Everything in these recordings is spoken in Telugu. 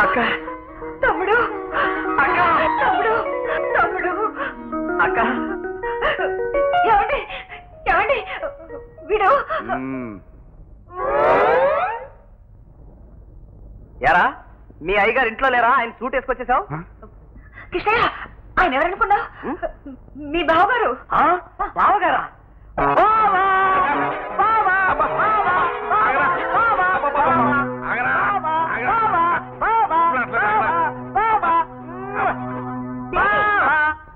అక్క తమ్ముడు అక్క తమ్ముడు తమ్ముడు అక్క ఏమండి ఏమండి వీడు ఎరా మీ అయ్యగారు ఇంట్లో లేరా ఆయన సూట్ వేసుకొచ్చేసావు కృష్ణయ్య ఆయన ఎవరనుకున్నావు మీ బావగారు బావగారా బావా! బావా! బావా! బావా! బావా! బావా! బావా! బావా! బావా!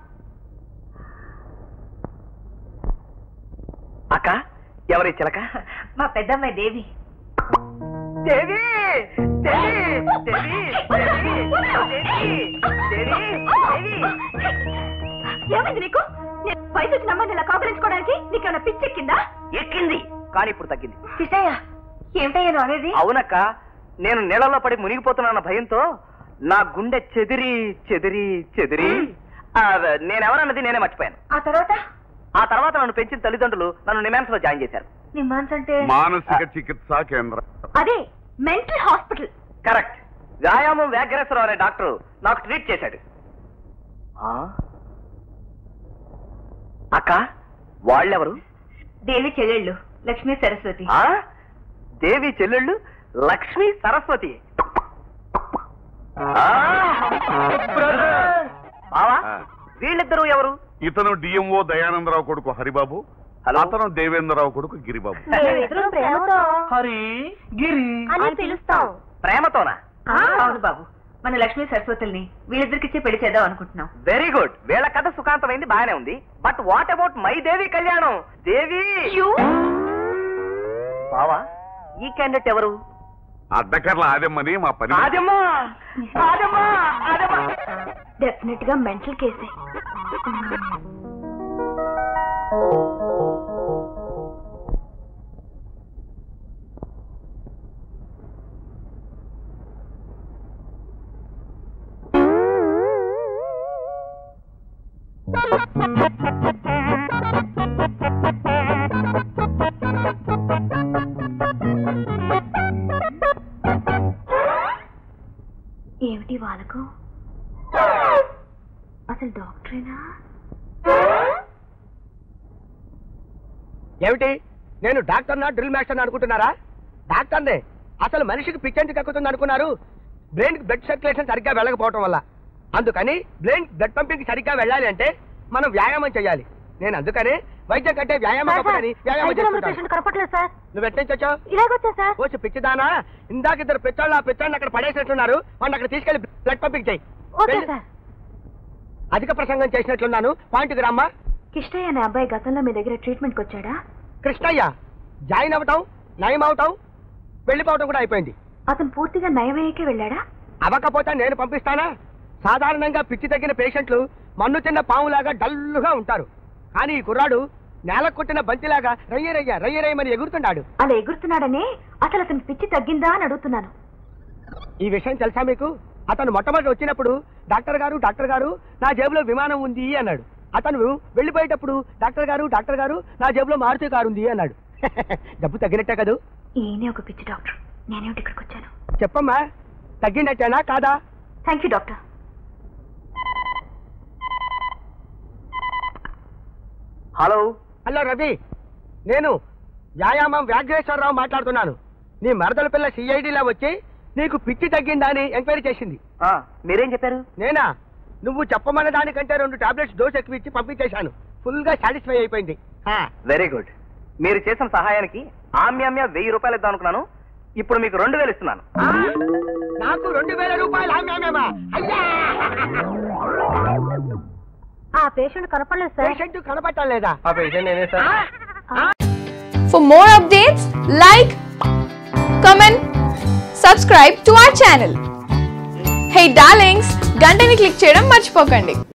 అక్క ఎవరి చిలక మా పెద్దమ్మాయి దేవి దేవి దేవి దేవి దేవి దేవి దేవి దేవి ఏమైంది నీకు నేను వయసు వచ్చిన అమ్మాయిని ఇలా కాకరించుకోవడానికి నీకేమైనా పిచ్చెక్కిందా ఎక్కింది కానీ ఇప్పుడు తగ్గింది కృష్ణయ్య ఏమిటయ్యా నువ్వు అనేది అవునక్క నేను నీళ్ళలో పడి మునిగిపోతున్నాన్న భయంతో నా గుండె చెదిరి చెదిరి చెదిరి ఆ, నేనెవరన్నది నేనే మర్చిపోయాను ఆ తర్వాత ఆ తర్వాత నన్ను పెంచిన తల్లిదండ్రులు నన్ను నిమాన్స్ లో జాయిన్ చేశారు నిమ్మాన్స్ అంటే మానసిక చికిత్సా కేంద్రం అదే మెంటల్ హాస్పిటల్ కరెక్ట్ వ్యాయామం వ్యాఘ్రేశ్వరరావు అనే డాక్టర్ నాకు ట్రీట్ చేశాడు ఆ? అక్క వాళ్ళెవరు దేవి చెల్లెళ్ళు లక్ష్మీ సరస్వతి ఆ దేవి చెల్లెళ్ళు లక్ష్మి సరస్వతి ఆ! బ్రదర్! బావా ఆ. వీళ్ళిద్దరూ ఎవరు ఇతను డిఎంఓ దయానందరావు కొడుకు హరిబాబు హలో. అతను దేవేంద్రరావు కొడుకు గిరిబాబు మేమిద్దరం ప్రేమతో హరి గిరి అని పిలుస్తాం ప్రేమతోనా అవును బాబు మన లక్ష్మీ సరస్వతుల్ని వీళ్ళిద్దరికిచ్చే పెళ్లి చేద్దాం అనుకుంటున్నాం వెరీ గుడ్ వీళ్ళ కథ సుఖాంతమైంది బాగానే ఉంది but what about my Devi కళ్యాణం దేవి బావా ఈ క్యాండిడేట్ ఎవరు అడ్డకర్ల ఆదెమ్మని మా పని ఆదమ్మా ఆదమ్మా ఆదమ్మా డెఫినెట్ గా మెంటల్ కేసే ఏమిటి వాళ్ళకు అసలు డాక్టరేనా ఏమిటి నేను డాక్టర్నా డ్రిల్ మాస్టర్ అనుకుంటున్నారా డాక్టర్నే అసలు మనిషికి పిచ్చెందుకు ఎక్కుతుంది అనుకున్నారు బ్రెయిన్ బ్లడ్ సర్క్యులేషన్ సరిగ్గా వెళ్ళకపోవటం వల్ల అందుకని బ్రెయిన్ బ్లడ్ పంపింగ్ సరిగ్గా వెళ్ళాలి అంటే మనం వ్యాయామం చేయాలి నేను అందుకని వైద్యం కంటే వ్యాయామం గొప్పదని వ్యాయామం చేస్తుంటాను కనపట్లేదు సార్ నువ్వు ఎట్ట నుంచి వచ్చావు ఇలాగొచ్చా సార్ వచ్చి పిచ్చిదానా ఇందాక ఇద్దరు పిచ్చోళ్ళు ఆ పిచ్చోళ్ళని అక్కడ పడేసినట్టున్నారు వాడిని అక్కడ తీసుకెళ్లి బ్లడ్ పంపింగ్ చేయి ఓకే వెళ్ళి- సార్ అధిక ప్రసంగం చేసినట్లున్నాను పాయింట్కి రామ్మా కిష్టయ్య అనే అబ్బాయి గతంలో మీ దగ్గర ట్రీట్మెంట్కి వచ్చాడా కృష్ణయ్య జాయిన్ అవటం నయం అవటం వెళ్ళిపోవటం కూడా అయిపోయింది అతను పూర్తిగా నయమయ్యకే వెళ్ళాడా అవ్వకపోతే నేను పంపిస్తానా సాధారణంగా పిచ్చి తగ్గిన పేషెంట్లు మన్ను తిన్న పాములాగా డల్లుగా ఉంటారు కానీ ఈ కుర్రాడు నేల కొట్టిన బంతిలాగా రయ్యరయ్య రయ్యరయ్యమని ఎగురుతున్నాడు అలా ఎగురుతున్నాడనే అసలు అతనికి పిచ్చి తగ్గిందా అని అడుగుతున్నాను ఈ విషయం తెలుసా మీకు అతను మొట్టమొదటి వచ్చినప్పుడు డాక్టర్ గారు డాక్టర్ గారు నా జేబులో విమానం ఉంది అన్నాడు అతను వెళ్ళిపోయేటప్పుడు డాక్టర్ గారు డాక్టర్ గారు నా జేబులో మారుతి కారు ఉంది అన్నాడు డబ్బు తగ్గినట్టే కదూ ఈయనే ఒక పిచ్చి డాక్టర్ నేనేమిటి ఇక్కడికి వచ్చాను చెప్పమ్మా తగ్గినట్టేనా కాదా thank you doctor hello hello Ravi నేను వ్యాయామం వ్యాఘ్రేశ్వరరావు మాట్లాడుతున్నాను నీ మరదల పిల్ల సిఐడిలా వచ్చి నీకు పిచ్చి తగ్గిందా అని ఎంక్వైరీ చేసింది ఆ, మీరేం చెప్పారు నేనా నువ్వు చెప్పమన్న దానికంటే రెండు టాబ్లెట్స్ డోస్ ఎక్కువ ఇచ్చి పంపించేశాను ఫుల్ గా సాటిస్ఫై అయిపోయింది ఆ, వెరీ గుడ్ మీరు చేసిన సహాయానికి ఆమ్యామ్య వెయ్యి రూపాయలు ఇద్దాం అనుకున్నాను ఇప్పుడు మీకు రెండు వేలు ఇస్తున్నాను ఆ, నాకు రెండు వేల రూపాయలు ఆమ్యామేమా అయ్యా ఆ పేషెంట్ కనపడలేదు పేషెంట్ కనపడటం లేదా ఆ పేషెంట్ నేనే sir For more updates, like, comment, subscribe to our channel. Hey darlings, గంటని click చేయడం మర్చిపోకండి